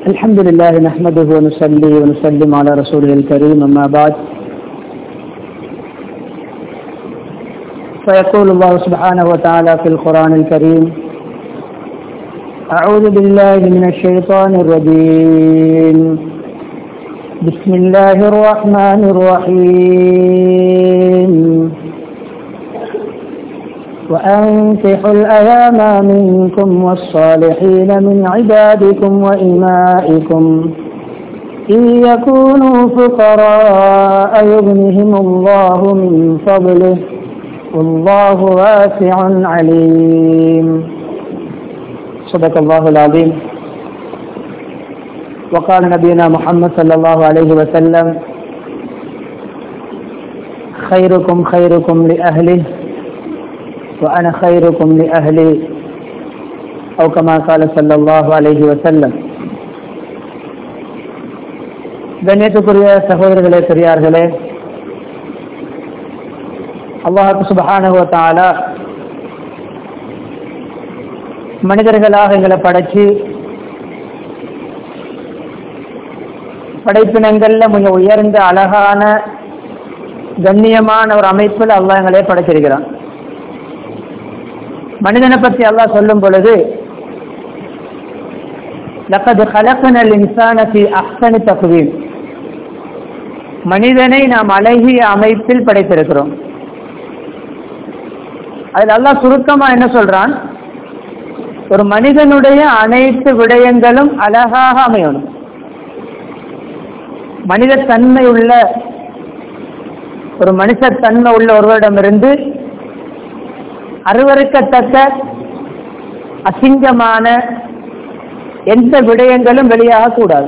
الحمد لله نحمده ونصلي ونسلم على رسوله الكريم أما بعد فيقول الله سبحانه وتعالى في القرآن الكريم أعوذ بالله من الشيطان الرجيم بسم الله الرحمن الرحيم وأنكحوا الأيام منكم والصالحين من عبادكم وإمائكم إن يكونوا فقراء يغنهم الله من فضله والله واسع عليم صدق الله العظيم وقال نبينا محمد صلى الله عليه وسلم خيركم خيركم لأهله وأنا خيركم لأهلي أو كما قال صلى الله عليه وسلم கண்ணியத்துக்குரிய சகோதரர்களே பெரியார்களே அல்லாஹு சுபஹானுவத்தால மனிதர்களாக எங்களை படைச்சு படைப்பினங்கள்ல கொஞ்சம் உயர்ந்த அழகான கண்ணியமான ஒரு அமைப்பில் அல்லாஹ் எங்களே படைச்சிருக்கிறான் மனிதனை பற்றி அல்லாஹ் சொல்லும் பொழுது லக்கது கலக்கனல் இன்சானி அஹ்சனி தகுவீம் மனிதனை நாம் அழகிய அமைப்பில் படைத்திருக்கிறோம் அதில் அல்லாஹ் சுருக்கமா என்ன சொல்றான் ஒரு மனிதனுடைய அனைத்து விடயங்களும் அழகாக அமையணும் மனித தன்மை உள்ள ஒரு மனுஷத்தன்மை உள்ள ஒருவரிடமிருந்து அருவறுக்கத்தக்க அசிங்கமான எந்த விடயங்களும் வெளியாக கூடாது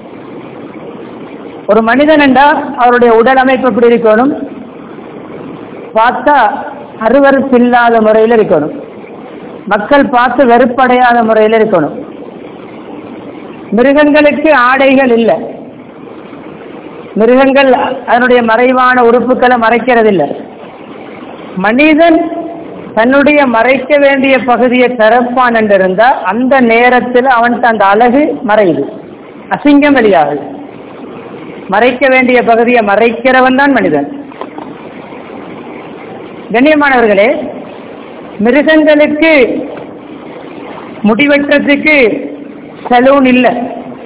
ஒரு மனிதன் என்றால் அவருடைய உடல் அமைப்பு எப்படி இருக்கணும் பார்த்தா அருவறுப்பில்லாத முறையில் இருக்கணும் மக்கள் பார்த்து வெறுப்படையாத முறையில் இருக்கணும் மிருகங்களுக்கு ஆடைகள் இல்லை மிருகங்கள் அதனுடைய மறைவான உறுப்புகளை மறைக்கிறதில்லை மனிதன் தன்னுடைய மறைக்க வேண்டிய பகுதியை திறப்பான் என்றிருந்தா அந்த நேரத்தில் அவன்கிட்ட அந்த அழகு மறையுது அசிங்கம் வெளியாகுது மறைக்க வேண்டிய பகுதியை மறைக்கிறவன் தான் மனிதன் கண்ணியமானவர்களே மிருகங்களுக்கு முடிவெட்டுறதுக்கு சலூன் இல்லை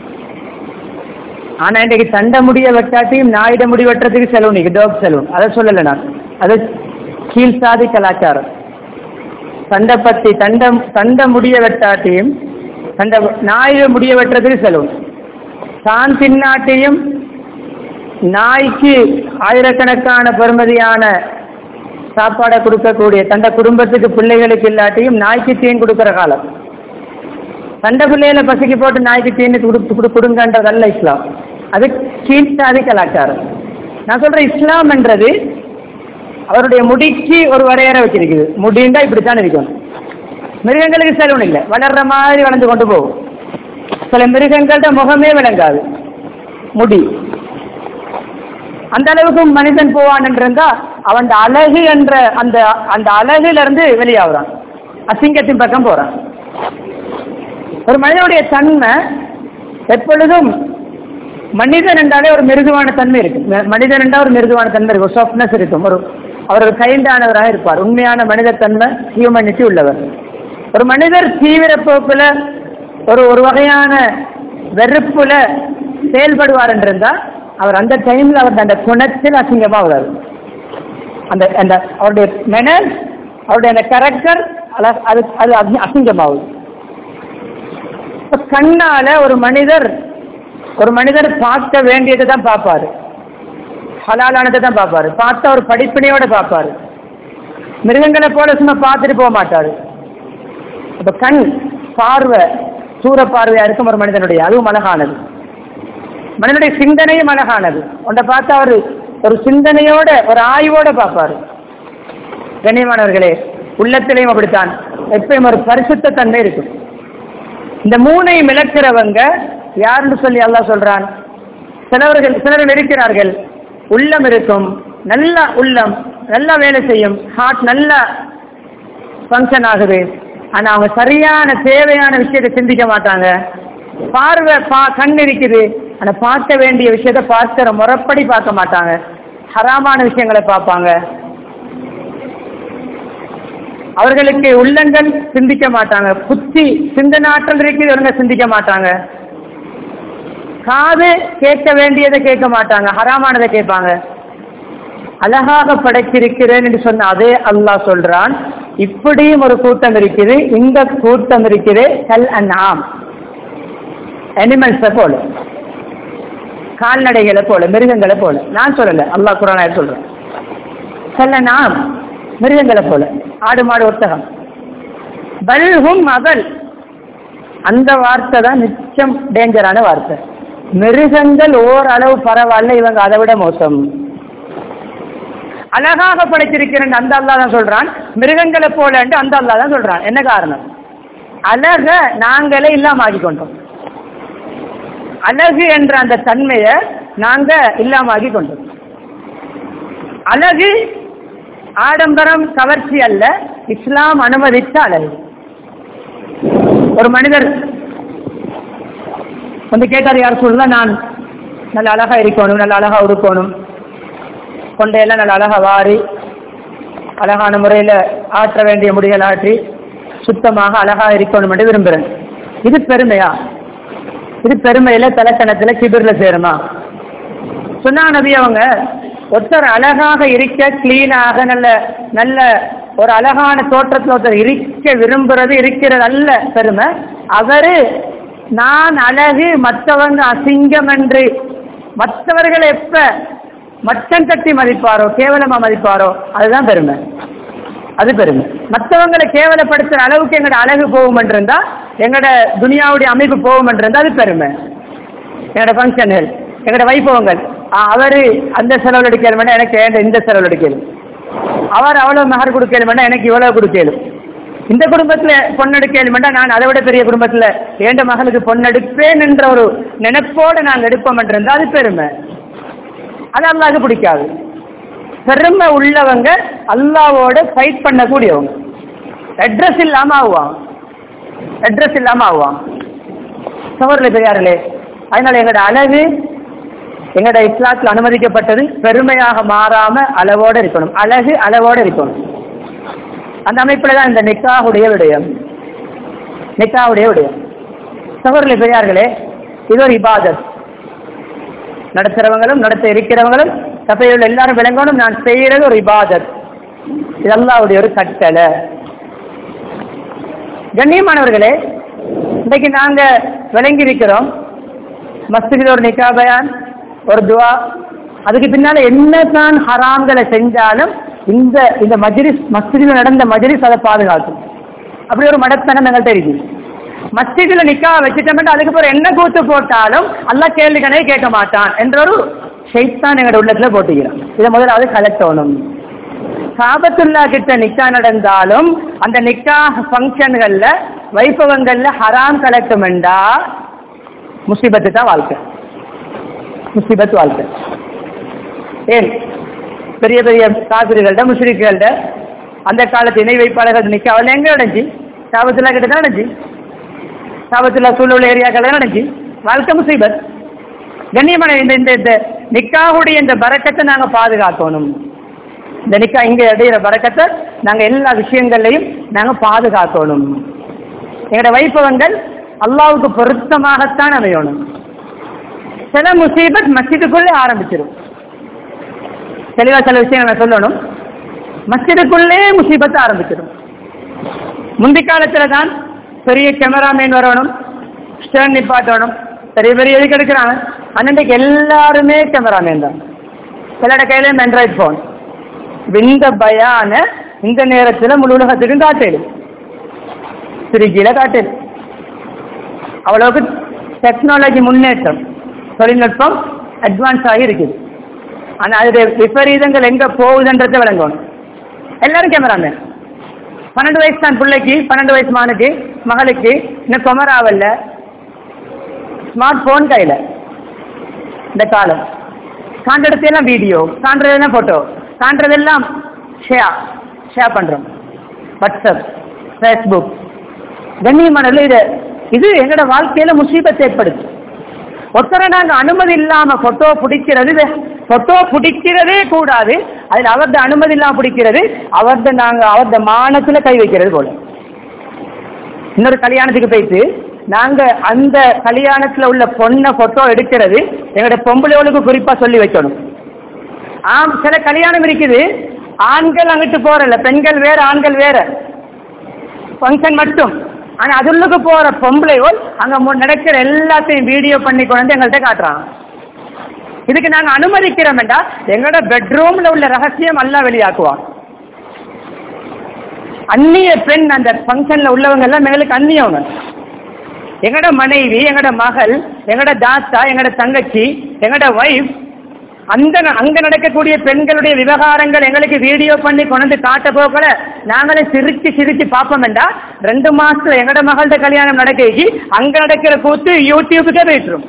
ஆனா இன்றைக்கு தண்டை முடிய வெட்டாட்டியும் நாயிட முடி வெட்டுறதுக்கு சலூன் டாக் சலூன் அதை சொல்லலை நான் அது கீழ் சாதி கலாச்சாரம் சண்டை பத்தி தண்டை தண்டை முடிய வெட்டாட்டியும் சண்டை நாயை முடிய வெட்டுறதுக்கு செலவும் தான் தின்னாட்டியும் நாய்க்கு ஆயிரக்கணக்கான பெருமதியான சாப்பாடை கொடுக்கக்கூடிய தண்ட குடும்பத்துக்கு பிள்ளைகளுக்கு இல்லாட்டியும் நாய்க்கு தீன் கொடுக்குற காலம் சண்டை பிள்ளைகளை பசிக்கு போட்டு நாய்க்கு தீனி கொடுத்து கொடுங்கன்றதல்ல இஸ்லாம் அது கீழ்சாதி கலாச்சாரம் நான் சொல்றேன் இஸ்லாம் என்றது அவருடைய முடிக்கு ஒரு வரையறை வச்சிருக்குது முடிண்டா இப்படித்தான் இருக்கும் மிருகங்களுக்கு செலவு இல்லை வளர்ற மாதிரி வளர்ந்து கொண்டு போகும் சில மிருகங்கள்ட முகமே விளங்காது முடி அந்த அளவுக்கு மனிதன் போவான் என்றிருந்தா அவன் அழகு என்ற அந்த அந்த அழகுல இருந்து வெளியாகிறான் அசிங்கத்தின் பக்கம் போறான் ஒரு மனிதனுடைய தன்மை எப்பொழுதும் மனிதன் என்றாலே ஒரு மிருதுவான தன்மை இருக்கு மனிதன் என்றால் ஒரு மிருதுவான தன்மை இருக்கும் சாஃப்ட்னஸ் இருக்கும் ஒரு அவர் ஒரு கைண்டானவராக இருப்பார் உண்மையான மனித தன்மை ஹியூமனிட்டி உள்ளவர் ஒரு மனிதர் தீவிர போக்குல ஒரு ஒரு வகையான வெறுப்புல செயல்படுவார் என்றிருந்தா அவர் அந்த டைம்ல அவர் அந்த குணத்தில் அசிங்கமா வருவார் அந்த அந்த அவருடைய மெனர் அவருடைய அந்த கேரக்டர் அது அது அசிங்கமாகுது கண்ணால ஒரு மனிதர் ஒரு மனிதர் பார்க்க வேண்டியதை தான் பார்ப்பாரு ஹலாலானதை தான் பார்ப்பாரு பார்த்தா ஒரு படிப்பினையோட பார்ப்பாரு மிருகங்களை போல சும்மா பார்த்துட்டு போக மாட்டாரு அப்ப கண் பார்வை சூற பார்வையா இருக்கும் ஒரு மனிதனுடைய அதுவும் அழகானது மனிதனுடைய சிந்தனையும் அழகானது உன்னை பார்த்தா அவர் ஒரு சிந்தனையோட ஒரு ஆய்வோட பார்ப்பாரு கண்ணியமானவர்களே உள்ளத்திலையும் அப்படித்தான் எப்பயும் ஒரு பரிசுத்த தன்மை இருக்கும் இந்த மூணையும் இழக்கிறவங்க யாருன்னு சொல்லி அல்லாஹ் சொல்றான் சிலவர்கள் சிலர் இருக்கிறார்கள் உள்ளம் இருக்கும் நல்ல உள்ளம் நல்லா வேலை செய்யும் ஹார்ட் நல்லா ஃபங்க்ஷன் ஆகுது ஆனா அவங்க சரியான தேவையான விஷயத்தை சிந்திக்க மாட்டாங்க பார்வை பா கண் இருக்குது ஆனா பார்க்க வேண்டிய விஷயத்த பார்க்கிற முறைப்படி பார்க்க மாட்டாங்க ஹராமான விஷயங்களை பார்ப்பாங்க அவர்களுக்கு உள்ளங்கள் சிந்திக்க மாட்டாங்க புத்தி சிந்தனாற்றல் இருக்குது இவங்க சிந்திக்க மாட்டாங்க காது கேட்க வேண்டியதை கேட்க மாட்டாங்க ஹராமானதை கேட்பாங்க அழகாக படைச்சிருக்கிறேன் என்று சொன்ன அதே அல்லாஹ் சொல்றான் இப்படியும் ஒரு கூட்டம் இருக்குது இந்த கூட்டம் இருக்குது கல் அண்ட் ஆம் அனிமல்ஸை போல கால்நடைகளை போல மிருகங்களை போல நான் சொல்லல அல்லாஹ் குரானா சொல்றேன் கல் அண்ட் ஆம் மிருகங்களை போல ஆடு மாடு ஒட்டகம் பல்ஹும் அவல் அந்த வார்த்தை தான் நிச்சயம் டேஞ்சரான வார்த்தை மிருகங்கள் ஓரளவு பரவாயில்ல இவங்க அதை விட மோசம் அழகாக படைச்சிருக்கிறேன் அந்த அல்லா தான் சொல்றான் மிருகங்களை போல அந்த அல்லா தான் சொல்றான் என்ன காரணம் அழக நாங்களே இல்லாம ஆக்கிக்கொண்டோம் அழகு என்ற அந்த தன்மையை நாங்க இல்லாம ஆக்கி கொண்டோம் அழகு ஆடம்பரம் கவர்ச்சி அல்ல இஸ்லாம் அனுமதித்த அழகு ஒரு மனிதர் வந்து கேட்காது யார் சொல்லலாம் நான் நல்ல அழகா இருக்கணும் நல்ல அழகா உடுக்கணும் கொண்டையெல்லாம் நல்ல அழகா வாரி அழகான முறையில் ஆற்ற வேண்டிய முடிகள் ஆற்றி சுத்தமாக அழகா இருக்கணும் என்று விரும்புகிறேன் இது பெருமையா இது பெருமையில தலைக்கணத்துல கிபிர்ல சேருமா சொன்னா நபி அவங்க ஒருத்தர் அழகாக இருக்க கிளீனாக நல்ல நல்ல ஒரு அழகான தோற்றத்தில் ஒருத்தர் இருக்க விரும்புறது இருக்கிறது அல்ல பெருமை அவரு நான் அழகு மற்றவங்க அசிங்கம் என்று மற்றவர்கள் எப்ப மச்சம் தட்டி மதிப்பாரோ கேவலமா மதிப்பாரோ அதுதான் பெருமை அது பெருமை மற்றவங்களை கேவலப்படுத்துற அளவுக்கு எங்களோட அழகு போகும் இருந்தா எங்களோட துனியாவுடைய அமைப்பு போகும் இருந்தா அது பெருமை எங்களோட ஃபங்க்ஷன்கள் எங்களோட வைபவங்கள் அவரு அந்த செலவில் எடுக்கலும் எனக்கு ஏன் இந்த செலவில் எடுக்கலும் அவர் அவ்வளவு மகர் கொடுக்கலும் எனக்கு இவ்வளவு கொடுக்கலும் இந்த குடும்பத்துல பொண்ணெடுக்கலும் நான் அதை விட பெரிய குடும்பத்துல ஏண்ட மகளுக்கு பொண்ணெடுப்பேன் என்ற ஒரு நினைப்போட நாங்கள் எடுப்போம் என்றிருந்தா அது பெருமை அது அல்லாவுக்கு பிடிக்காது பெருமை உள்ளவங்க அல்லாவோட ஃபைட் பண்ணக்கூடியவங்க அட்ரஸ் இல்லாம ஆகுவான் அட்ரஸ் இல்லாம ஆகுவான் சவரில் பெரியார்களே அதனால எங்களோட அழகு எங்களோட இஸ்லாத்தில் அனுமதிக்கப்பட்டது பெருமையாக மாறாம அளவோடு இருக்கணும் அழகு அளவோடு இருக்கணும் அந்த அமைப்பில் தான் இந்த நிக்காவுடைய விடயம் நிக்காவுடைய விடயம் சகோதரில் பெரியார்களே இது ஒரு இபாதத் நடத்துறவங்களும் நடத்த இருக்கிறவங்களும் சபையில் எல்லாரும் விளங்கணும் நான் செய்யறது ஒரு இபாதத் இதெல்லாவுடைய ஒரு கட்டளை கண்ணியமானவர்களே இன்றைக்கு நாங்க விளங்கி இருக்கிறோம் மஸ்திதில் ஒரு நிக்கா பயான் ஒரு துவா அதுக்கு பின்னால என்னதான் ஹராம்களை செஞ்சாலும் இந்த இந்த மஜ்ரிஸ் மஸ்ஜிதில் நடந்த மஜ்ரிஸ் அதை பாதுகாக்கும் அப்படி ஒரு மடத்தனம் எங்கள்கிட்ட இருக்கு மஸ்ஜிதில் நிக்கா வச்சுட்டோம்னா அதுக்கு பிறகு என்ன கூத்து போட்டாலும் அல்லா கேள்விகளே கேட்க மாட்டான் என்ற ஒரு ஷைத்தான் எங்களோட உள்ளத்துல போட்டுக்கிறான் இதை முதலாவது கலெக்டணும் சாபத்துல்லா கிட்ட நிக்கா நடந்தாலும் அந்த நிக்கா ஃபங்க்ஷன்கள்ல வைபவங்கள்ல ஹராம் கலெக்டமெண்டா முசிபத்து தான் வாழ்க்கை முசிபத் வாழ்க்கை ஏன் பெரிய பெரிய காபிர்கள்ட முஸ்லிம்கள்ட அந்த காலத்து இணை வைப்பாளர்கள் நிக்க அவள் எங்க நடந்துச்சு சாபத்துல்லா கிட்ட தான் நடந்துச்சு சாபத்துல்லா சூழல் ஏரியாக்கள் நடந்துச்சு வாழ்க்கை முசீபத் கண்ணியமான இந்த இந்த இந்த நிக்காவுடைய இந்த பறக்கத்தை நாங்க பாதுகாக்கணும் இந்த நிக்கா இங்க இடையிற பறக்கத்தை நாங்க எல்லா விஷயங்கள்லையும் நாங்க பாதுகாக்கணும் எங்களோட வைபவங்கள் அல்லாவுக்கு பொருத்தமாகத்தான் அமையணும் சில முசீபத் மஸ்ஜிதுக்குள்ளே ஆரம்பிச்சிடும் தெளிவா சில விஷயங்கள் நான் சொல்லணும் மஸ்ஜிதுக்குள்ளே முசீபத்தை ஆரம்பிச்சிடும் முந்தி காலத்துல தான் பெரிய கேமராமேன் வரணும் ஸ்டேன் நிப்பாட்டணும் பெரிய பெரிய எதுக்கு எடுக்கிறாங்க அன்னைக்கு எல்லாருமே கேமராமேன் தான் சிலட கையிலையும் ஆண்ட்ராய்ட் ஃபோன் இந்த பயான இந்த நேரத்தில் முழு உலகத்துக்கும் காட்டேடு திருச்சியில காட்டேடு அவ்வளவுக்கு டெக்னாலஜி முன்னேற்றம் தொழில்நுட்பம் அட்வான்ஸ் ஆகி இருக்குது ஆனால் அதோடைய விபரீதங்கள் எங்க போகுதுன்றதை விளங்கணும் எல்லாரும் கேமராமேன் பன்னெண்டு வயசு தான் பிள்ளைக்கு பன்னெண்டு வயசு மானுக்கு மகளுக்கு இன்னும் கொமராவல்ல ஸ்மார்ட் போன் கையில இந்த காலம் காண்றதெல்லாம் வீடியோ காண்றதெல்லாம் போட்டோ காண்றதெல்லாம் ஷேர் ஷேர் பண்றோம் வாட்ஸ்அப் ஃபேஸ்புக் கண்ணியமானது இது இது எங்களோட வாழ்க்கையில முசீபத்தை ஏற்படுத்து ஒருத்தரை நாங்க அனுமதி இல்லாம போட்டோ பிடிக்கிறது போட்டோ பிடிக்கிறதே கூடாது அதுல அவரது அனுமதி இல்லாம பிடிக்கிறது அவரது நாங்க அவரது மானத்துல கை வைக்கிறது போல இன்னொரு கல்யாணத்துக்கு போயிட்டு நாங்க அந்த கல்யாணத்துல உள்ள பொண்ணை போட்டோ எடுக்கிறது எங்களோட பொம்பளைகளுக்கு குறிப்பா சொல்லி வைக்கணும் ஆம் சில கல்யாணம் இருக்குது ஆண்கள் அங்கிட்டு போறல பெண்கள் வேற ஆண்கள் வேற ஃபங்க்ஷன் மட்டும் ஆனா அதுள்ளுக்கு போற பொம்பளைகள் அங்க மு- நடக்கிற எல்லாத்தையும் வீடியோ பண்ணி கொண்டு வந்து எங்கள்கிட்ட காட்டுறான் இதுக்கு நாங்க அனுமதிக்கிறோம் வேண்டா எங்களோட பெட்ரூம்ல உள்ள ரகசியம் எல்லாம் வெளியாக்குவான் அந்நிய பெண் அந்த ஃபங்க்ஷன்ல உள்ளவங்க எல்லாம் எங்களுக்கு அந்நியவங்க எங்கட மனைவி எங்கட மகள் எங்கட தாத்தா எங்கட தங்கச்சி எங்கட வைஃப் அந்த அங்க நடக்கக்கூடிய பெண்களுடைய விவகாரங்கள் எங்களுக்கு வீடியோ பண்ணி கொண்டு வந்து காட்ட போகல நாங்களே சிரிச்சு சிரிச்சு பார்ப்போம் வேண்டா ரெண்டு மாசத்துல எங்கட மகள்கிட்ட கல்யாணம் நடக்கி அங்க நடக்கிற கூத்து யூடியூபுக்கே போயிட்டுரும்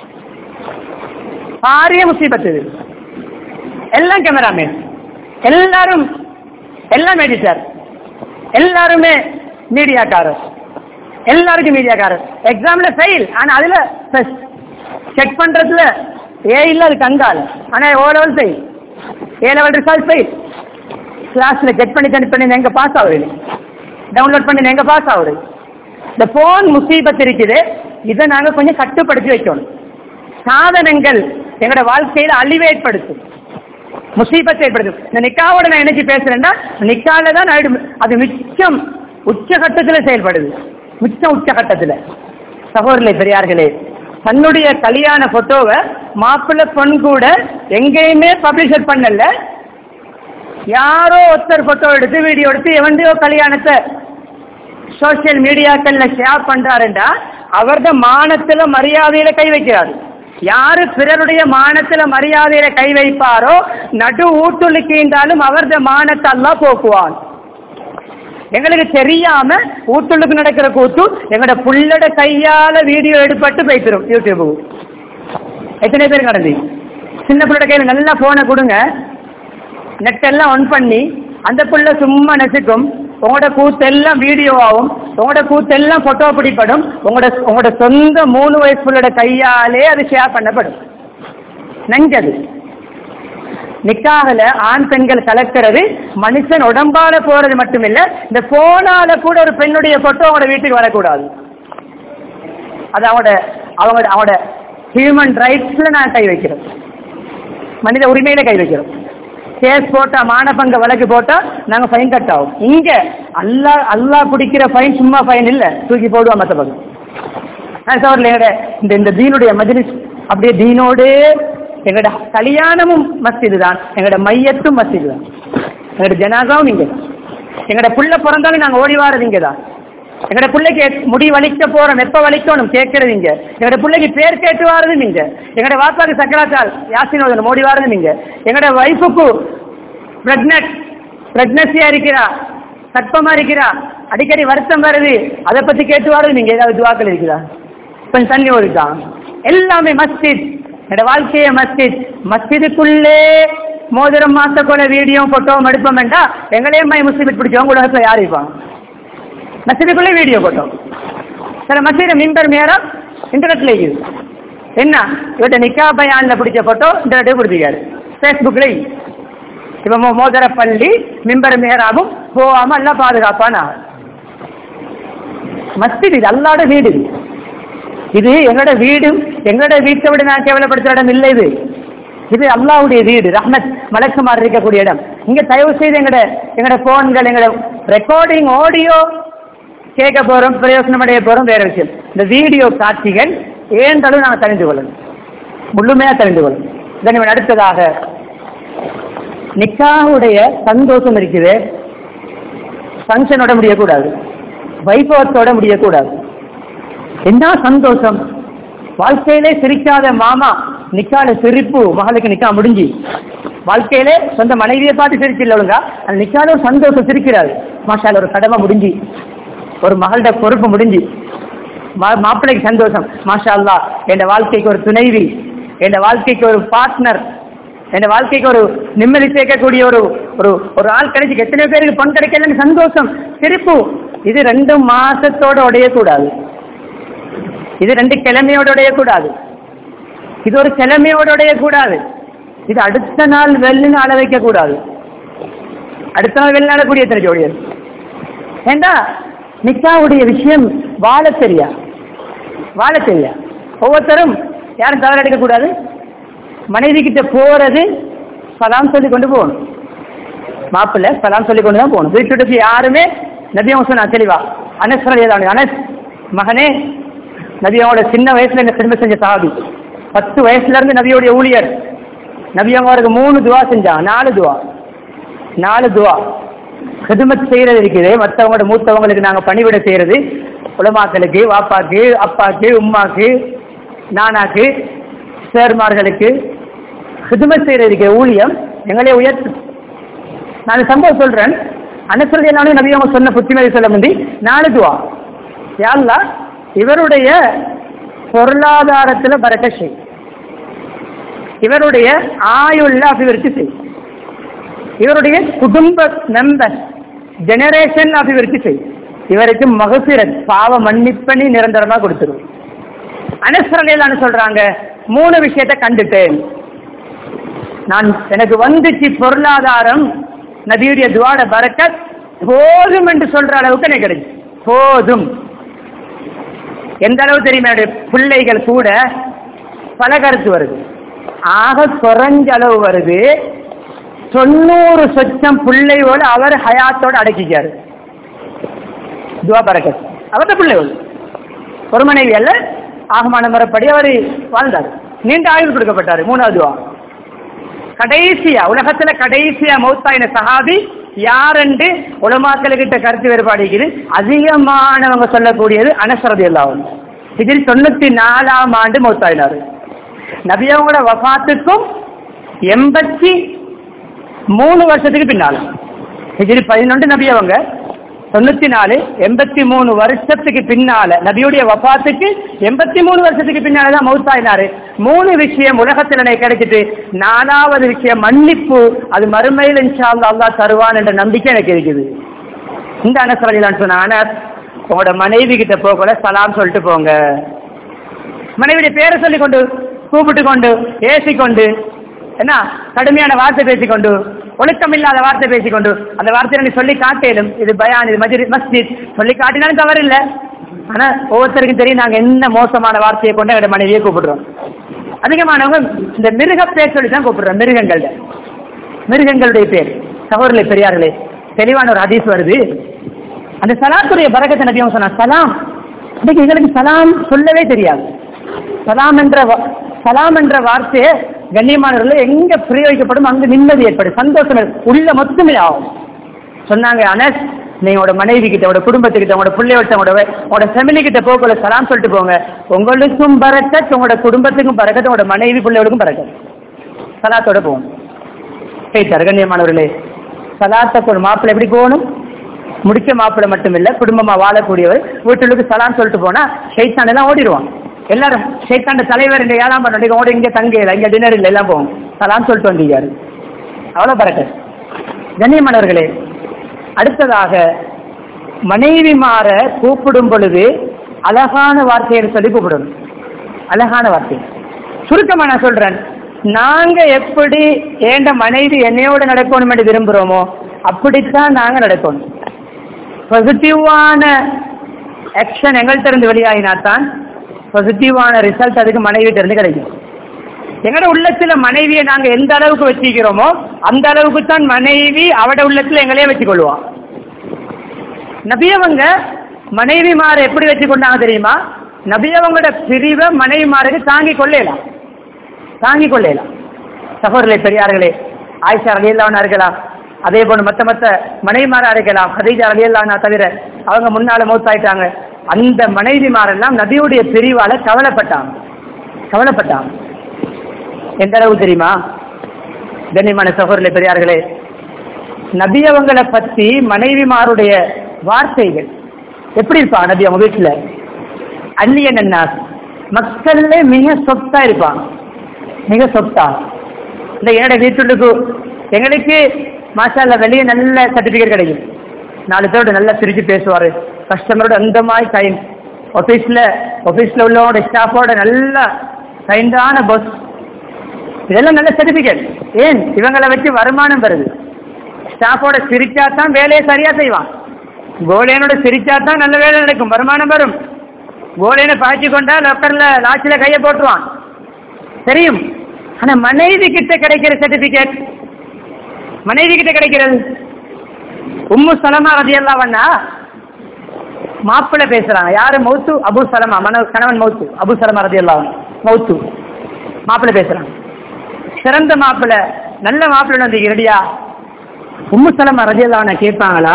பாரிய முசீபத்து இது எல்லாம் கேமராமேன் எல்லாரும் எல்லாம் எடிட்டர் எல்லாருமே மீடியாக்காரர் எல்லாருக்கும் மீடியாக்காரர் எக்ஸாம்ல ஃபெயில் ஆனா அதுல செக் பண்றதுல ஏ இல்ல அது கங்கால் ஆனா O level fail A level result fail கிளாஸ்ல செக் பண்ணி செக் பண்ணி எங்க பாஸ் ஆகுது டவுன்லோட் பண்ணி எங்க பாஸ் ஆகுது இந்த போன் முசீபத் இருக்குது இதை நாங்க கொஞ்சம் கட்டுப்படுத்தி வைக்கணும் சாதனங்கள் எங்களோட வாழ்க்கையில அழிவை ஏற்படுத்தும் முசீபத்தை ஏற்படுத்தும் இந்த நிக்காவோட நான் என்னைக்கு பேசுறேன்னா நிக்கால தான் ஆயிடும் அது மிச்சம் உச்சகட்டத்துல செயல்படுது மிச்சம் உச்சகட்டத்துல சகோதரர்களே பெரியார்களே தன்னுடைய கல்யாண போட்டோவை மாப்பிள்ளை பொன் கூட எங்கேயுமே பப்ளிஷர் பண்ணல யாரோ ஒருத்தர் போட்டோ எடுத்து வீடியோ எடுத்து எவன்டையோ கல்யாணத்தை சோசியல் மீடியாக்கள்ல ஷேர் பண்றாருண்டா அவரது மானத்துல மரியாதையில கை வைக்கிறாரு யாரு பிறருடைய மானத்துல மரியாதையில கை வைப்பாரோ நடு ஊட்டுழுக்கின்றாலும் அவரது மானத்தை எல்லாம் போக்குவான் எங்களுக்கு தெரியாம ஊட்டுழுக்கு நடக்கிற கூத்து எங்களோட புள்ளட கையால வீடியோ எடுப்பட்டு போய்த்திரும் யூடியூபுக்கு எத்தனை பேர் நடந்து சின்ன பிள்ளை கையில நல்லா போனை கொடுங்க நெட் எல்லாம் ஆன் பண்ணி அந்த புள்ள சும்மா நெசுக்கும் உங்களோட கூத்தெல்லாம் வீடியோ ஆகும் உங்களோட கூத்தெல்லாம் போட்டோ பிடிப்படும் உங்களோட உங்களோட சொந்த மூணு வயசு புள்ளோட கையாலே அது ஷேர் பண்ணப்படும் நஞ்சது நிக்காகல ஆண் பெண்கள் கலக்கிறது மனுஷன் உடம்பால போறது மட்டுமில்ல இந்த போனால கூட ஒரு பெண்ணுடைய போட்டோ அவங்களோட வீட்டுக்கு வரக்கூடாது அது அவங்களோட அவங்க அவங்களோட ஹியூமன் ரைட்ஸ்ல நான் கை வைக்கிறோம் மனித உரிமையில கை வைக்கிறோம் கேஸ் போட்டா மானபங்க வழக்கு போட்டா நாங்க ஃபைன் கட் ஆகும் இங்க அல்லா அல்லா பிடிக்கிற ஃபைன் சும்மா ஃபைன் இல்ல தூக்கி போடுவா மத்த பக்கம் சவரில் எங்கட இந்த இந்த தீனுடைய மஜ்லிஸ் அப்படியே தீனோடு எங்கட கல்யாணமும் மஸ்ஜிது தான் எங்கட மையத்தும் மஸ்ஜிது தான் எங்கட ஜனாதாவும் இங்க தான் எங்கட புள்ள பிறந்தாலும் நாங்க ஓடி வாரது இங்க தான் எங்கட பிள்ளைக்கு முடி வலிக்க போறோம் எப்ப வலிக்கணும் கேட்கறது இங்க எங்கட பிள்ளைக்கு பேர் கேட்டு வாரது நீங்க எங்கட வாப்பாக்கு சக்கராச்சால் யாசினோதன் ஓடி வாரது நீங்க எங்கட வைஃபுக்கு பிரெக்னட் பிரெக்னன்சியா இருக்கிறா சட்பமா இருக்கிறா அடிக்கடி வருத்தம் வருது அதை பத்தி கேட்டு வாரது நீங்க ஏதாவது துவாக்கள் இருக்குதா கொஞ்சம் தண்ணி ஓடிட்டா எல்லாமே மஸ்ஜித் என்னோட வாழ்க்கைய மஸ்ஜித் மஸ்ஜிதுக்குள்ளே மோதிரம் மாச கூட வீடியோ போட்டோவும் எடுப்போம் வேண்டா எங்களே மை முஸ்லிம் பிடிச்சவங்க உலகத்துல யார் இருப்பாங்க மஸ்ஜிதுக்குள்ளே வீடியோ போட்டோம் சில மஸ்ஜித மிம்பர் மேரா இன்டர்நெட்ல இருக்குது என்ன இவட்ட நிக்கா பயான்ல பிடிச்ச போட்டோ இன்டர்நெட்டே பிடிச்சிக்காரு ஃபேஸ்புக்ல இப்ப மோ- மோதிர பள்ளி மிம்பர் மேராவும் போகாம எல்லாம் பாதுகாப்பான மஸ்ஜித் இது அல்லாட வீடு இது. இது எங்களோட வீடு எங்களோட வீட்டை விட நான் கேவலப்படுத்த இடம் இல்லை இது இது அல்லாவுடைய வீடு ரஹ்மத் மலக்குமார் இருக்கக்கூடிய இடம் இங்க தயவு செய்து எங்கட எங்கட போன்கள் எங்கட ரெக்கார்டிங் ஆடியோ கேட்க போறோம் பிரயோசனம் அடைய போறோம் வேற விஷயம் இந்த வீடியோ காட்சிகள் ஏன்றாலும் நாங்கள் தெரிந்து கொள்ளணும் முழுமையா தெரிந்து கொள்ளணும் இதன் அடுத்ததாக நிக்காவுடைய சந்தோஷம் இருக்குது ஃபங்க்ஷனோட முடியக்கூடாது வைபவத்தோட முடியக்கூடாது என்ன சந்தோஷம் வாழ்க்கையிலே சிரிக்காத மாமா நிக்கால சிரிப்பு மகளுக்கு நிக்கா முடிஞ்சு வாழ்க்கையிலே சொந்த மனைவியை பார்த்து சிரிச்சில்ல ஒழுங்கா அந்த நிக்கால ஒரு சந்தோஷம் சிரிக்கிறாரு மாஷால ஒரு கடமை முடிஞ்சு ஒரு மகளோட பொறுப்பு முடிஞ்சு மா- மாப்பிள்ளைக்கு சந்தோஷம் மாஷா அல்லா என் வாழ்க்கைக்கு ஒரு துணைவி என் வாழ்க்கைக்கு ஒரு பார்ட்னர் என் வாழ்க்கைக்கு ஒரு நிம்மதி சேர்க்கக்கூடிய ஒரு ஒரு ஒரு ஆள் கிடைச்சி எத்தனை பேருக்கு பொன் கிடைக்கலன்னு சந்தோஷம் சிரிப்பு இது ரெண்டு மாசத்தோட உடையக்கூடாது இது ரெண்டு கிழமையோட கூடாது இது ஒரு கிழமையோட கூடாது இது அடுத்த நாள் வெள்ளின்னு அள வைக்க கூடாது அடுத்த நாள் வெள்ளி நடக்கூடிய எத்தனை ஜோடி அது ஏண்டா நிக்காவுடைய விஷயம் வாழ தெரியா வாழ தெரியா ஒவ்வொருத்தரும் யாரும் தவறு எடுக்க கூடாது மனைவி கிட்ட போறது சலாம் சொல்லி கொண்டு போகணும் மாப்பிள்ள சலாம் சொல்லி கொண்டு தான் போகணும் வீட்டு விட்டு யாருமே நபியம் சொன்னா தெளிவா அனஸ் ஏதாவது அனஸ் மகனே நபியோட சின்ன வயசுல இந்த திரும்ப செஞ்ச சாதி பத்து வயசுல இருந்து நபியோடைய ஊழியர் நபி அவருக்கு மூணு துவா செஞ்சாங்க நாலு துவா நாலு துவா ஹிதுமத் செய்யறது இருக்குது மற்றவங்களோட மூத்தவங்களுக்கு நாங்க பணிவிட செய்யறது உலமாக்களுக்கு வாப்பாக்கு அப்பாக்கு உம்மாக்கு நானாக்கு சேர்மார்களுக்கு ஹிதுமத் செய்யறது இருக்கிற ஊழியம் எங்களே உயர்த்து நான் சம்பவம் சொல்றேன் அனசல் எல்லாமே நபி அவங்க சொன்ன புத்திமதி சொல்ல முந்தி நாலு துவா யாருலா இவருடைய பொருளாதாரத்துல பறக்க செய் இவருடைய ஆயுள்ள அபிவிருத்தி செய் இவருடைய குடும்ப மெம்பர் ஜெனரேஷன் அபிவிருத்தி செய் இவருக்கு மகசிரத் பாவ மன்னிப்பணி நிரந்தரமா கொடுத்துரும் அனசரலையிலான்னு சொல்றாங்க மூணு விஷயத்தை கண்டுட்டேன் நான் எனக்கு வந்துச்சு பொருளாதாரம் நபியுடைய துவாட பறக்கத் போதும் என்று சொல்ற அளவுக்கு எனக்கு கிடைச்சு போதும் எந்த அளவு தெரியுமா என்னுடைய பிள்ளைகள் கூட பல கருத்து வருது ஆக குறைஞ்ச அளவு வருது தொண்ணூறு சொச்சம் பிள்ளையோடு அவர் ஹயாத்தோட அடக்கிக்காரு துவா பறக்கத் அவர்த பிள்ளைகள் ஒரு மனைவி அல்ல ஆகமான முறைப்படி அவர் வாழ்ந்தார் நீண்ட ஆயுள் கொடுக்கப்பட்டார் மூணாவது துவா கடைசியா உலகத்துல கடைசியா மௌத்தாயின சஹாபி யாரென்று உலமாக்களுக்கிட்ட கருத்து வேறுபாடு இருக்குது அதிகமானவங்க சொல்லக்கூடியது அனசரதி எல்லாம் இதில் தொண்ணூத்தி நாலாம் ஆண்டு மௌத்தாயினார் நபியவங்களோட வஃபாத்துக்கும் எண்பத்தி மூணு வருஷத்துக்கு பின்னால ஹிஜ்ரி பதினொன்று நபியவங்க தொண்ணூத்தி நாலு எண்பத்தி மூணு வருஷத்துக்கு பின்னால நபியுடைய வஃபாத்துக்கு எண்பத்தி மூணு வருஷத்துக்கு பின்னாலதான் மௌத்தாயினாரு மூணு விஷயம் உலகத்தில் எனக்கு கிடைச்சிட்டு நாலாவது விஷயம் மன்னிப்பு அது மறுமையில் இன்ஷா அல்லாஹ் அல்லாஹ் தருவான் என்ற நம்பிக்கை எனக்கு இருக்குது இந்த அனசரலாம் சொன்ன அனஸ் உங்களோட மனைவி கிட்ட போகல சலாம் சொல்லிட்டு போங்க மனைவியுடைய பேரை சொல்லி கொண்டு கூப்பிட்டு கொண்டு ஏசி கொண்டு என்ன கடுமையான வார்த்தை பேசிக்கொண்டு ஒழுக்கம் இல்லாத வார்த்தை பேசிக்கொண்டு அந்த வார்த்தையை நீ சொல்லி காட்டேலும் இது பயான் இது மஜித் மஸ்ஜித் சொல்லி காட்டினாலும் தவறு இல்லை ஆனா ஒவ்வொருத்தருக்கும் தெரியும் நாங்க என்ன மோசமான வார்த்தையை கொண்டு எங்களோட மனைவியை கூப்பிடுறோம் அதிகமானவங்க இந்த மிருக பேர் சொல்லி தான் கூப்பிடுறோம் மிருகங்கள்ட மிருகங்களுடைய பேர் சகோதரர்களே பெரியார்களே தெளிவான ஒரு ஹதீஸ் வருது அந்த சலாத்துடைய பரகத்தை நபி அவங்க சொன்னா சலாம் இன்னைக்கு எங்களுக்கு சலாம் சொல்லவே தெரியாது சலாம் என்ற வா- சலாம் என்ற வார்த்தையை கண்ணியமானவர்கள் எங்க பிரயோகிக்கப்படும் அங்கு நிம்மதி ஏற்படும் சந்தோஷம் ஏற்படும். உள்ள மொத்தமே ஆகும் சொன்னாங்க அனஸ் நீங்க உங்களோட மனைவி கிட்ட உங்களோட குடும்பத்துக்கிட்ட உங்களோட பிள்ளையோட உங்களோட உங்களோட ஃபேமிலி கிட்ட போகல சலாம் சொல்லிட்டு போங்க உங்களுக்கும் பறக்கத் உங்களோட குடும்பத்துக்கும் பறக்கத் உங்களோட மனைவி பிள்ளையோடுக்கும் பறக்கத் சலாத்தோட போகணும் போயிட்டார் கண்ணியமானவர்களே சலாத்துக்கு ஒரு மாப்பிள்ளை எப்படி போகணும் முடிச்ச மாப்பிள்ளை மட்டும் இல்ல குடும்பமா வாழக்கூடியவர் வீட்டுக்கு சலாம் சொல்லிட்டு போனா ஷைத்தான் எல்லாம் ஓடிடுவான் எல்லாரும் ஷைத்தாண்ட தலைவர் இந்த ஏழாம் பண்ண ஓடி இங்க தங்கையில இங்க டின்னர் இல்லை எல்லாம் போவோம் சலாம் சொல்லிட்டு வந்தீங்க அவ்வளவு பறக்க கண்ணியமானவர்களே அடுத்ததாக மனைவி மாற கூப்பிடும் பொழுது அழகான வார்த்தையை சொல்லி கூப்பிடணும் அழகான வார்த்தை சுருக்கமா நான் சொல்றேன் நாங்க எப்படி ஏண்ட மனைவி என்னையோட நடக்கணும் என்று விரும்புறோமோ அப்படித்தான் நாங்க நடக்கணும் பாசிட்டிவான ஆக்ஷன் எங்கள்கிட்ட இருந்து வெளியாகினா தான் பாசிட்டிவான ரிசல்ட் அதுக்கு மனைவிட்ட இருந்து கிடைக்கும் எங்களோட உள்ளத்துல மனைவியை நாங்க எந்த அளவுக்கு வச்சுக்கிறோமோ அந்த அளவுக்கு தான் மனைவி அவட உள்ளத்துல எங்களையே வச்சுக்கொள்வான் நபியவங்க மனைவிமார எப்படி வச்சு கொண்டாங்க தெரியுமா நபியவங்களோட பிரிவை மனைவிமாருக்கு தாங்கி கொள்ளலாம் தாங்கி கொள்ளலாம் சகோதரர்களே பெரியார்களே ஆயிஷா அலியல்லாவனா இருக்கலாம் அதே போல மத்த மத்த மனைவிமாரா இருக்கலாம் ஹதீஜா அலியல்லாவனா தவிர அவங்க முன்னால மௌத்தாயிட்டாங்க அந்த மனைவிமாரெல்லாம் நபியுடைய பிரிவால கவலைப்பட்டாங்க கவலைப்பட்டாங்க எந்த அளவு தெரியுமா கண்ணியமான சகோதரர்களே பெரியார்களே நபி அவங்களை பத்தி மனைவிமாருடைய வார்த்தைகள் எப்படி இருப்பான் நபி அவங்க வீட்டுல அந்நியன் என்ன மக்கள்ல மிக சொத்தா இருப்பான் மிக சொத்தா இந்த என்னோட வீட்டுக்கு எங்களுக்கு மாஷால்ல வெளியே நல்ல சர்டிபிகேட் கிடைக்கும் நாலு பேரோட நல்லா சிரிச்சு பேசுவாரு கஸ்டமரோட அந்த மாதிரி டைம் ஆஃபீஸில் ஆபீஸ்ல உள்ளவங்களோட ஸ்டாஃபோட நல்ல கைண்டான பஸ் இதெல்லாம் நல்ல சர்டிபிகேட் ஏன் இவங்களை வச்சு வருமானம் வருது ஸ்டாஃபோட சிரிச்சா தான் வேலையை சரியா செய்வான் கோலேனோட சிரிச்சா தான் நல்ல வேலை நடக்கும் வருமானம் வரும் கோலேனை பாய்ச்சி கொண்டா லொக்கர்ல லாட்சில கையை போட்டுருவான் தெரியும் ஆனா மனைவி கிட்ட கிடைக்கிற சர்டிபிகேட் மனைவி கிட்ட கிடைக்கிறது உம்மு சலமா ரதி வண்ணா மாப்பிள்ளை பேசுறாங்க யாரு மௌத்து அபு சலமா மன கணவன் மௌத்து அபு சலமா ரதி மௌத்து மாப்பிள்ளை பேசுறாங்க சிறந்த மாப்பிள்ளை நல்ல மாப்பிள்ளை வந்து ரெடியா உம்மு சலமா ரதி கேட்பாங்களா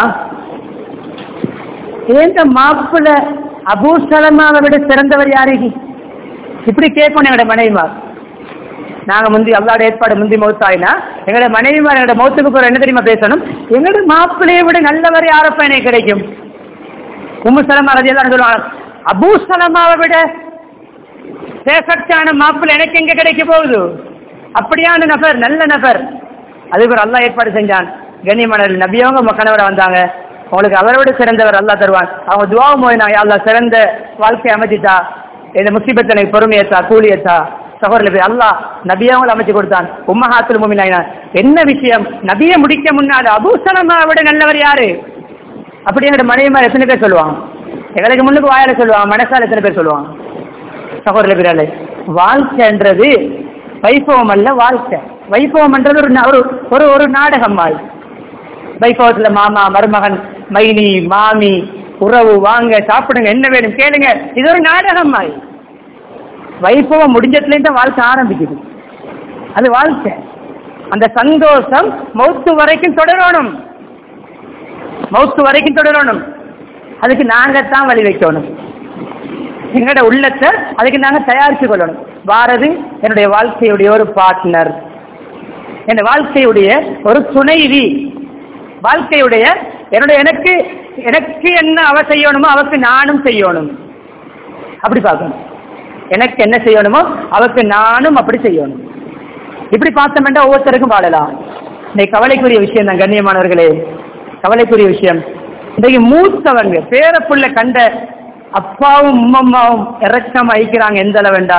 ஏந்த மாப்பிள்ளை அபு சலமாவை விட சிறந்தவர் யாருக்கு இப்படி கேட்போம் எங்களோட மனைவிமார் நாங்க முந்தி அல்லாட ஏற்பாடு முந்தி மௌத்தாயினா எங்களோட மனைவிமார் எங்களோட மௌத்துக்கு போற என்ன தெரியுமா பேசணும் எங்களோட மாப்பிள்ளையை விட நல்லவர் யாரப்ப எனக்கு கிடைக்கும் உம்மு சலமா ரதியெல்லாம் சொல்லுவாங்க அபூ சலமாவை விட பெர்ஃபெக்டான மாப்பிள்ளை எனக்கு எங்க கிடைக்க போகுது அப்படியான நபர் நல்ல நபர் அதுக்கு ஒரு அல்லாஹ் ஏற்பாடு செஞ்சான் கண்ணியமனர் நபியவங்க உங்க கணவரை வந்தாங்க உங்களுக்கு அவரை விட சிறந்தவர் அல்லாஹ் தருவான் அவங்க துவாவும் போய் நான் அல்லா சிறந்த வாழ்க்கை அமைச்சிட்டா இந்த முசீபத்தை எனக்கு பொறுமையத்தா கூலியத்தா சகோதரர் அல்லாஹ் நபியவங்களை அமைச்சு கொடுத்தான் உம்மஹாத்துல் முமினாயினா என்ன விஷயம் நபியை முடிக்க முன்னால அபூசலமா விட நல்லவர் யாரு அப்படி எங்களோட மனைவிமார் எத்தனை பேர் சொல்லுவாங்க எங்களுக்கு முன்னுக்கு வாயால சொல்லுவாங்க மனசால எத்தனை பேர் சொல்லுவாங்க சகோதர பிறாலே வாழ்க்கைன்றது வைபவம் அல்ல வாழ்க்கை வைபவம்ன்றது ஒரு நா- ஒரு ஒரு ஒரு நாடகம் மாதிரி வைபவத்துல மாமா மருமகன் மைனி மாமி உறவு வாங்க சாப்பிடுங்க என்ன வேணும் கேளுங்க இது ஒரு நாடகம் மாதிரி வைபவம் முடிஞ்சதுலேருந்து தான் வாழ்க்கை ஆரம்பிக்குது அது வாழ்க்கை அந்த சந்தோஷம் மௌத்து வரைக்கும் தொடரணும் மௌத்து வரைக்கும் தொடரணும் அதுக்கு நாங்க தான் வழி வைக்கணும் எங்களோட உள்ளத்தை அதுக்கு நாங்க தயாரிச்சு கொள்ளணும் பாரதி என்னுடைய வாழ்க்கையுடைய ஒரு பார்ட்னர் என் வாழ்க்கையுடைய ஒரு துணைவி வாழ்க்கையுடைய என்னுடைய எனக்கு எனக்கு என்ன அவ செய்யணுமோ அவக்கு நானும் செய்யணும் அப்படி பார்க்கணும் எனக்கு என்ன செய்யணுமோ அவக்கு நானும் அப்படி செய்யணும் இப்படி பார்த்தோம்னா ஒவ்வொருத்தருக்கும் வாழலாம் இன்னைக்கு கவலைக்குரிய விஷயம் தான் கண்ணியமானவர்களே கவலைக்குரிய விஷயம் இன்றைக்கு மூத்தவங்க பேரப்புள்ள கண்ட அப்பாவும் உம்மம்மாவும் இறக்கம் அழிக்கிறாங்க எந்த அளவுண்டா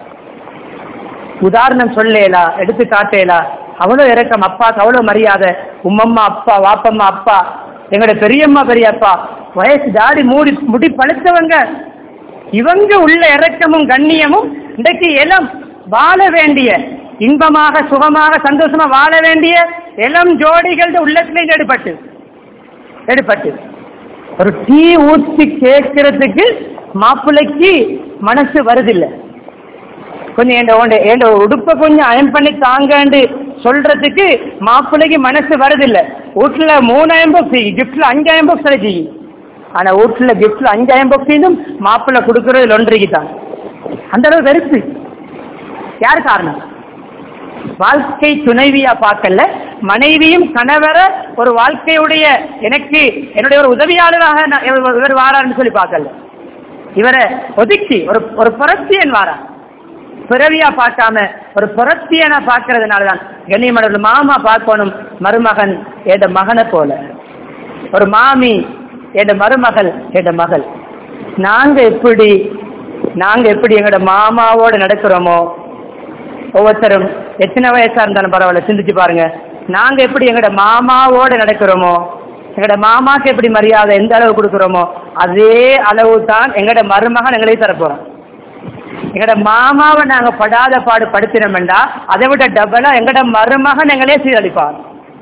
உதாரணம் சொல்லேலா எடுத்து காட்டேலா அவ்வளவு இறக்கம் அப்பாக்கு அவ்வளவு மரியாதை உம்மம்மா அப்பா வாப்பம்மா அப்பா எங்களோட பெரியம்மா பெரியப்பா வயசு தாடி மூடி முடி பழுத்தவங்க இவங்க உள்ள இறக்கமும் கண்ணியமும் இன்றைக்கு இளம் வாழ வேண்டிய இன்பமாக சுகமாக சந்தோஷமா வாழ வேண்டிய இளம் ஜோடிகள் உள்ளத்திலே எடுபட்டு எடுபட்டு ஒரு டீ ஊத்தி கேட்கறதுக்கு மாப்பிள்ளைக்கு மனசு வருதில்லை கொஞ்சம் என் உண்ட என் உடுப்பை கொஞ்சம் அயன் பண்ணி தாங்கன்னு சொல்றதுக்கு மாப்பிள்ளைக்கு மனசு வருதில்லை வீட்டுல மூணாயிரம் பாக்ஸ் கிஃப்ட்ல அஞ்சாயிரம் பாக்ஸ் கிடைச்சி ஆனா வீட்டுல கிஃப்ட்ல அஞ்சாயிரம் பாக்ஸையும் மாப்பிள்ளை கொடுக்கறது லொன்றைக்கு தான் அந்த அளவு வெறுப்பு யார் காரணம் வாழ்க்கை துணைவியா பார்க்கல மனைவியும் கணவரை ஒரு வாழ்க்கையுடைய எனக்கு என்னுடைய ஒரு உதவியாளராக நான் இவர் இவர் வாரான்னு சொல்லி பார்க்கல இவரை ஒதுக்கி ஒரு ஒரு புரட்சியன் வாரா பிறவியா பார்க்காம ஒரு புரட்சியனா பார்க்கறதுனாலதான் கண்ணியமட மாமா பார்க்கணும் மருமகன் என்ற மகனை போல ஒரு மாமி என்ற மருமகள் என்ற மகள் நாங்க எப்படி நாங்க எப்படி எங்களோட மாமாவோட நடக்கிறோமோ ஒவ்வொருத்தரும் எத்தனை வயசா இருந்தாலும் பரவாயில்ல சிந்திச்சு பாருங்க நாங்க எப்படி எங்களோட மாமாவோட நடக்கிறோமோ எங்களோட மாமாக்கு எப்படி மரியாதை எந்த அளவு கொடுக்குறோமோ அதே அளவு தான் எங்களோட மருமகன் எங்களையும் தரப்போறோம் எங்களோட மாமாவை நாங்க படாத பாடு படுத்தினோம்டா அதை விட டபுளா எங்களோட மருமகன் எங்களே சீரழிப்பார்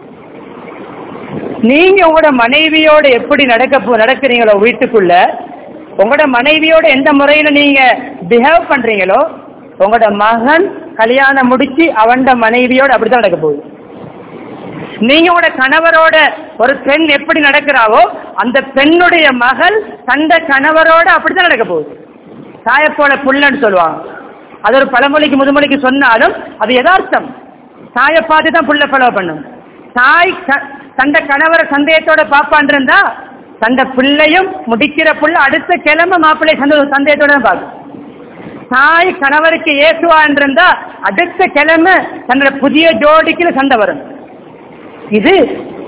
நீங்க உங்களோட மனைவியோட எப்படி நடக்க போ- நடக்கிறீங்களோ வீட்டுக்குள்ள உங்களோட மனைவியோட எந்த முறையில நீங்க பிஹேவ் பண்றீங்களோ உங்களோட மகன் கல்யாணம் முடிச்சு அவன்ட மனைவியோட அப்படித்தான் நடக்க போகுது நீங்க உங்களோட கணவரோட ஒரு பெண் எப்படி நடக்கிறாவோ அந்த பெண்ணுடைய மகள் தந்த கணவரோட அப்படித்தான் நடக்க போகுது தாயை போல புள்ளன்னு சொல்லுவாங்க அது ஒரு பழமொழிக்கு முதுமொழிக்கு சொன்னாலும் அது யதார்த்தம் தாயை பார்த்து தான் புள்ள ஃபாலோ பண்ணும் தாய் க- தந்த கணவரை சந்தேகத்தோட பாப்பான் இருந்தா தந்த பிள்ளையும் முடிக்கிற புள்ள அடுத்த கிழமை மாப்பிள்ளை சந்த சந்தேகத்தோட தான் பார்க்கும் தாய் கணவருக்கு ஏசுவான் இருந்தா அடுத்த கிழமை தன்னோட புதிய ஜோடிக்கு சண்டை வரும் இது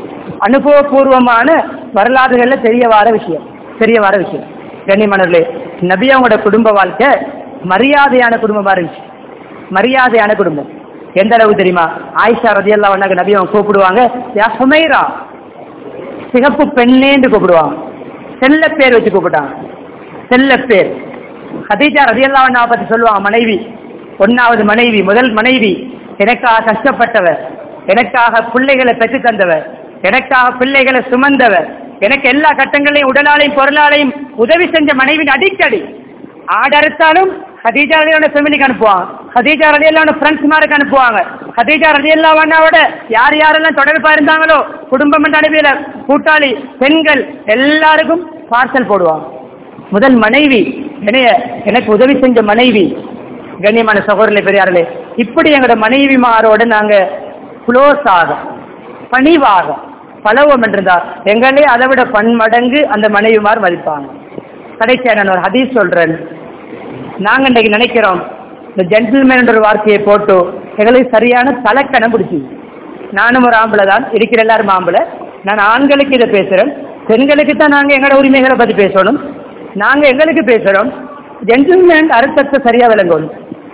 அனுபவபூர்வமான வரலாறுகள்ல தெரிய வர விஷயம் தெரிய வர விஷயம் கண்ணியமானவர்களே நபி அவங்களோட குடும்ப வாழ்க்கை மரியாதையான குடும்பமா இருந்துச்சு மரியாதையான குடும்பம் எந்த அளவு தெரியுமா ஆயிஷா ரதியல்லா வண்ணாங்க நபி அவங்க கூப்பிடுவாங்க யா சுமைரா சிகப்பு பெண்ணேன்னு கூப்பிடுவாங்க செல்ல பேர் வச்சு கூப்பிட்டாங்க செல்ல பேர் ஹதீஜா ரதியல்லா வண்ணாவை பத்தி சொல்லுவாங்க மனைவி ஒன்னாவது மனைவி முதல் மனைவி எனக்காக கஷ்டப்பட்டவர் எனக்காக பிள்ளைகளை பெற்று தந்தவர் எனக்காக பிள்ளைகளை சுமந்தவர் எனக்கு எல்லா கட்டங்களையும் உடலாலையும் பொருளாலையும் உதவி செஞ்ச மனைவின் அடிக்கடி ஆடறுத்தாலும் ஹதீஜா ரலியான ஃபேமிலிக்கு அனுப்புவாங்க ஹதீஜா ரலியல்லான ஃப்ரெண்ட்ஸ்மாருக்கு அனுப்புவாங்க ஹதீஜா ரலியல்லாவோட யார் யாரெல்லாம் தொடர்பா இருந்தாங்களோ குடும்பம் என்ற அனுப்பியில கூட்டாளி பெண்கள் எல்லாருக்கும் பார்சல் போடுவாங்க முதல் மனைவி என்னைய எனக்கு உதவி செஞ்ச மனைவி கண்ணியமான சகோதரர்களே பெரியார்களே இப்படி எங்களோட மனைவிமாரோட நாங்க க்ளோஸ் ஆக பணிவாக பழவோம் என்றிருந்தா எங்களே அதை விட பன்மடங்கு அந்த மனைவிமார் மதிப்பாங்க கடைசியா நான் ஒரு ஹதீஸ் சொல்றேன் நாங்க இன்றைக்கு நினைக்கிறோம் இந்த ஜென்டில்மேன் ஒரு வார்த்தையை போட்டு எங்களுக்கு சரியான தலக்கணம் பிடிச்சி நானும் ஒரு ஆம்பளை தான் இருக்கிற எல்லாரும் ஆம்பளை நான் ஆண்களுக்கு இதை பேசுறேன் பெண்களுக்கு தான் நாங்க எங்களோட உரிமைகளை பத்தி பேசணும் நாங்க எங்களுக்கு பேசுறோம் ஜென்டில்மேன் அர்த்தத்தை சரியா விளங்கணும்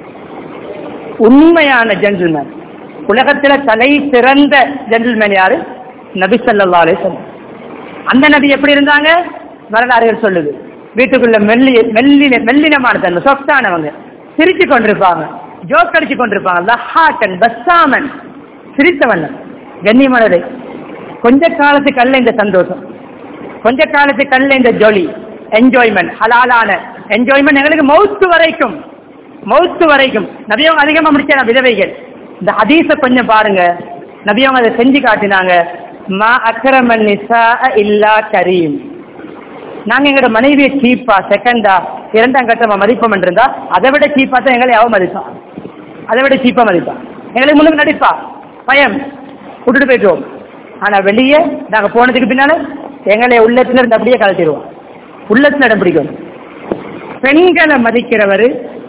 உண்மையான ஜென்டில்மேன் உலகத்துல தலை சிறந்த ஜென்டில்மேன் யாரு நபி ஸல்லல்லாஹு அலைஹி வஸல்லம் அந்த நபி எப்படி இருந்தாங்க வரலாறுகள் சொல்லுது வீட்டுக்குள்ள மெல்லி மெல்லின மெல்லினமான தன்மை சொத்தானவங்க சிரிச்சு கொண்டிருப்பாங்க ஜோக் அடிச்சு கொண்டிருப்பாங்க லஹாக்கன் பஸ்ஸாமன் சிரித்தவன் கண்ணியமானதை கொஞ்ச காலத்துக்கு அல்ல இந்த சந்தோஷம் கொஞ்ச காலத்துக்கு அல்ல இந்த ஜொலி என்ஜாய்மெண்ட் ஹலாலான என்ஜாய்மெண்ட் எங்களுக்கு மௌத்து வரைக்கும் மௌத்து வரைக்கும் நபியவங்க அதிகமா முடிச்ச விதவைகள் இந்த ஹதீஸ கொஞ்சம் பாருங்க நபியவங்க அதை செஞ்சு காட்டினாங்க மா அக்ரமன் நிசா இல்லா கரீம் நாங்க எங்களோட மனைவியை சீப்பா செகண்டா இரண்டாம் கட்டமா மதிப்போம் இருந்தா அதை விட சீப்பா தான் எங்களை அவ மதிப்பான் அதை விட சீப்பா மதிப்பான் எங்களுக்கு முன்னுக்கு நடிப்பா பயம் விட்டுட்டு போயிட்டுவோம் ஆனா வெளியே நாங்க போனதுக்கு பின்னால எங்களை உள்ளத்துல இருந்து அப்படியே கலத்திடுவோம் உள்ளத்துல இடம் பிடிக்கும் பெண்களை மதிக்கிறவர்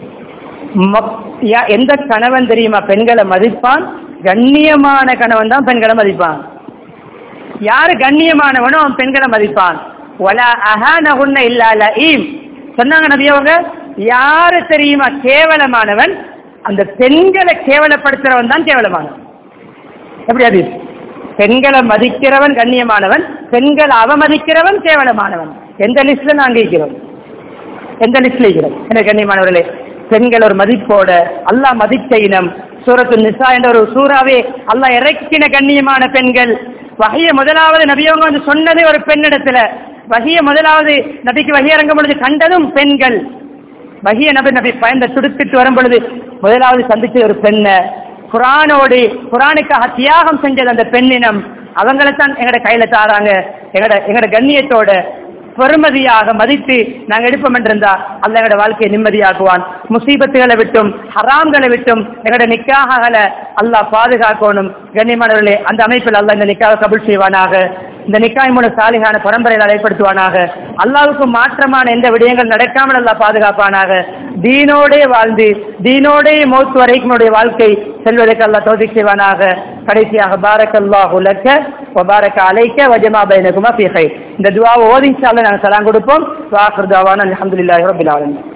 எந்த கணவன் தெரியுமா பெண்களை மதிப்பான் கண்ணியமான கணவன் தான் பெண்களை மதிப்பான் யாரு கண்ணியமானவனோ அவன் பெண்களை மதிப்பான் ஒலா அஹானகுன்ன இல்லால ஈம் சொன்னாங்க நபி அவங்க யாரு தெரியுமா கேவலமானவன் அந்த பெண்களை கேவலப்படுத்துறவன் தான் கேவலமானவன் எப்படி அது பெண்களை மதிக்கிறவன் கண்ணியமானவன் பெண்களை அவமதிக்கிறவன் கேவலமானவன் எந்த லிஸ்ட்ல நாங்க இருக்கிறோம் எந்த லிஸ்ட்ல இருக்கிறோம் என்ன கண்ணியமானவர்களே பெண்கள் ஒரு மதிப்போட அல்லாஹ் மதிச்ச இனம் சூரத்து நிசா என்ற ஒரு சூறாவே அல்லாஹ் இறக்கின கண்ணியமான பெண்கள் வகைய முதலாவது நபியவங்க வந்து சொன்னது ஒரு பெண்ணிடத்துல வகிய முதலாவது நபிக்கு வகி இறங்கும் பொழுது கண்டதும் பெண்கள் வகிய நபி நபி பயந்த துடுத்துட்டு வரும் பொழுது முதலாவது சந்திச்ச ஒரு பெண்ணை குரானோடு குரானுக்காக தியாகம் செஞ்சது அந்த பெண்ணினம் அவங்களைத்தான் எங்கட கையில தாராங்க எங்கட எங்கட கண்ணியத்தோட பெருமதியாக மதித்து நாங்கள் எடுப்போம் என்றிருந்தா அல்ல எங்களோட வாழ்க்கையை நிம்மதியாக்குவான் முசீபத்துகளை விட்டும் ஹராம்களை விட்டும் எங்களோட நிக்காகல அல்லாஹ் பாதுகாக்கணும் கண்ணியமானவர்களே அந்த அமைப்பில் அல்லாஹ் இந்த நிக்காக கபுல் செய்வானாக இந்த நிக்காய் மூலம் சாலிகான பரம்பரையில் அலைப்படுத்துவானாக அல்லாவுக்கு மாற்றமான எந்த விடயங்கள் நடக்காமல் அல்லாஹ் பாதுகாப்பானாக தீனோடே வாழ்ந்து தீனோடே மௌத்து வரைக்கும் நம்முடைய வாழ்க்கை செல்வதற்கு அல்லாஹ் தோதி செய்வானாக கடைசியாக பாரக் அல்லாஹ் உலக்க வபாரக் அலைக்க வஜமா பைனகுமா ஃபீ ஹைர் இந்த துவாவை ஓதி இன்ஷா அல்லாஹ் நாங்கள் சலாம் கொடுப்போம் வாக்குர் தாவான அல்ஹம்துலில்லாஹி ரப்பில் ஆலமீன்